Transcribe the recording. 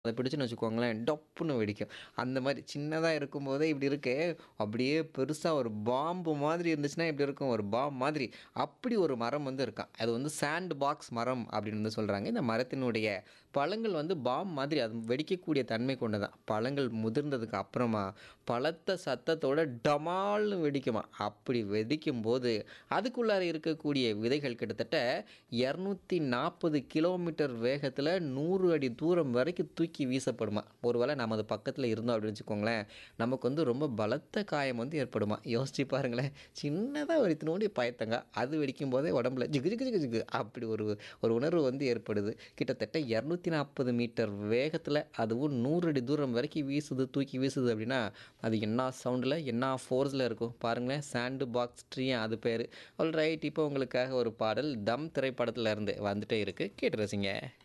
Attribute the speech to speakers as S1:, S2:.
S1: அத பிடிச்சுன்னு வச்சுக்கோங்களேன், டொப்புன்னு வெடிக்கும். அந்த மாரி சின்னதா இருக்கும்போதே இப்படி இருக்கு. அப்படியே பெருசா ஒரு பாம்பு மாதிரி இருந்துச்சுன்னா எப்படி இருக்கும்? ஒரு பாம் மாதிரி. அப்படி ஒரு மரம் வந்து இருக்காம். அது வந்து சாண்ட் பாக்ஸ் மரம் அப்படின்னு வந்து சொல்றாங்க. இந்த மரத்தினுடைய பழங்கள் வந்து பாம் மாதிரி அது வெடிக்கக்கூடிய தன்மை கொண்டதாம். பழங்கள் முதிர்ந்ததுக்கு அப்புறமா பலத்த சத்தத்தோட டமால்னு வெடிக்குமாம். அப்படி வெடிக்கும்போது அதுக்குள்ளார இருக்கக்கூடிய விதைகள் கிட்டத்தட்ட 240 கிலோமீட்டர் வேகத்தில 100 அடி தூரம் வரைக்கும் தூக்கி வீசப்படுமாம். ஒருவேளை நம்ம அது பக்கத்தில இருந்தோம் அப்படின்னு வச்சுக்கோங்களேன், நமக்கு வந்து ரொம்ப பலத்த காயம் வந்து ஏற்படுமாம். யோசிச்சு பாருங்களேன். சின்னதா ஒரு இத்துணூண்டு பயத்தங்காய். அது வெடிக்கும்போதே உடம்புல ஜிகு ஜிகு ஜிகு ஜிகு அப்படி ஒரு ஒரு உணர்வு வந்து ஏற்படுது. கிட்டத்தட்ட 240 மீட்டர் வேகத்தில அதுவும் 100 அடி தூரம் வரைக்கும் வீசுது, தூக்கி வீசுது அப்படின்னா, அது என்னா சவுண்டில, என்னா ஃபோர்ஸ்ல இருக்கும். பாருங்களேன். சாண்ட் பாக்ஸ் ட்ரீயா அது பேரு. ஆல்ரைட் இப்போ உங்களுக்காக ஒரு பாடல் தம் திரைப்படத்தில இருந்து வந்துட்டே இருக்கு. கேட்டு ரசிங்க.